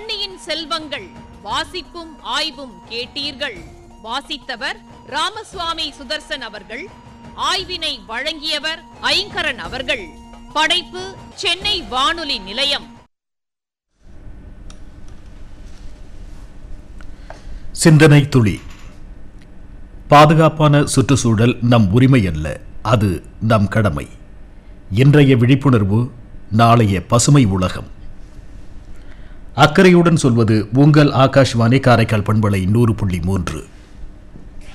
பொன்னியின் செல்வங்கள் வாசிப்பும் ஆய்வும் கேட்டீர்கள் வாசித்தவர் ராமசுவாமி சுதர்சன் அவர்கள் ஆய்வினை வழங்கியவர் ஐங்கரன் அவர்கள் படைப்பு சென்னை வானொலி நிலையம் சிந்தனை துளி பாதுகாப்பான சுற்றுச்சூழல் நம் உரிமை அல்ல அது நம் கடமை இன்றைய விழிப்புணர்வு நாளைய பசுமை உலகம் அக்கறையுடன் சொல்வது உங்கள் ஆகாஷ்வாணி காரைக்கால் பண்பலை நூறு புள்ளி மூன்று